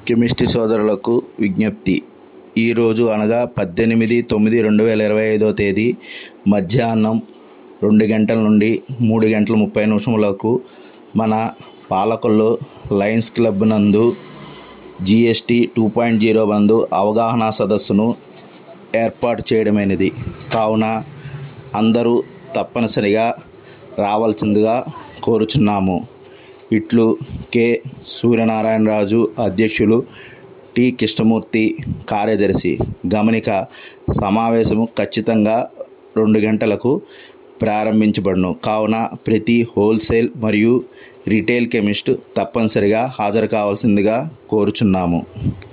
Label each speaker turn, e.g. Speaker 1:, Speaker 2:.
Speaker 1: chemistry సోదరులకు విజ్ఞప్తి ఈరోజు అనగా పద్దెనిమిది తొమ్మిది రెండు వేల ఇరవై ఐదో తేదీ మధ్యాహ్నం రెండు గంటల నుండి మూడు గంటల ముప్పై నిమిషములకు మన పాలకొల్లు లయన్స్ క్లబ్ నందు జిఎస్టి టూ పాయింట్ జీరో నందు అవగాహన సదస్సును ఏర్పాటు చేయడమైనది కావున అందరూ తప్పనిసరిగా రావాల్సిందిగా కోరుచున్నాము ఇట్లు కె సూర్యనారాయణరాజు అధ్యక్షులు టి కృష్ణమూర్తి కార్యదర్శి గమనిక సమావేశము ఖచ్చితంగా రెండు గంటలకు ప్రారంభించబడును కావున ప్రతి హోల్సేల్ మరియు రిటైల్ కెమిస్ట్ తప్పనిసరిగా హాజరు కావాల్సిందిగా కోరుచున్నాము